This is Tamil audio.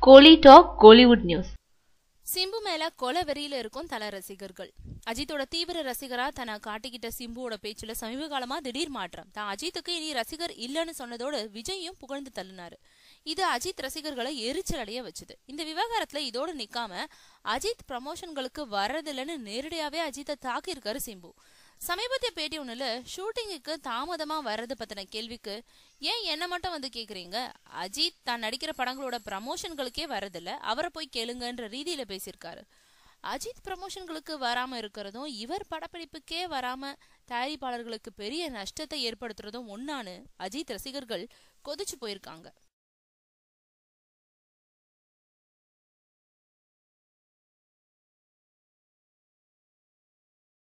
கோலி டாக் கோலிவுட் நியூஸ் சிம்பு மேல கொலை வெறியில இருக்கும் தல ரசிகர்கள் அஜித்தோட தீவிர ரசிகரா தன்னை காட்டிக்கிட்ட சிம்புவோட பேச்சுல சமீப காலமா திடீர் மாற்றம் தான் அஜித்துக்கு இனி ரசிகர் இல்லைன்னு சொன்னதோடு விஜயும் புகழ்ந்து தள்ளினாரு இது அஜித் ரசிகர்களை எரிச்சல் அடைய வச்சுது இந்த விவகாரத்துல இதோடு நிக்காம அஜித் ப்ரமோஷன்களுக்கு வர்றதில்லைன்னு நேரடியாவே அஜித்தை தாக்கியிருக்காரு சிம்பு சமீபத்திய பேட்டி ஒண்ணுல ஷூட்டிங்குக்கு தாமதமா வர்றது பத்தின கேள்விக்கு ஏன் என்ன மட்டும் வந்து கேக்குறீங்க அஜித் தான் நடிக்கிற படங்களோட ப்ரமோஷன்களுக்கே வரதில்ல அவரை போய் கேளுங்கன்ற ரீதியில பேசியிருக்காரு அஜித் ப்ரமோஷன்களுக்கு வராம இருக்கிறதும் இவர் படப்பிடிப்புக்கே வராம தயாரிப்பாளர்களுக்கு பெரிய நஷ்டத்தை ஏற்படுத்துறதும் ஒன்னான்னு அஜித் ரசிகர்கள் கொதிச்சு போயிருக்காங்க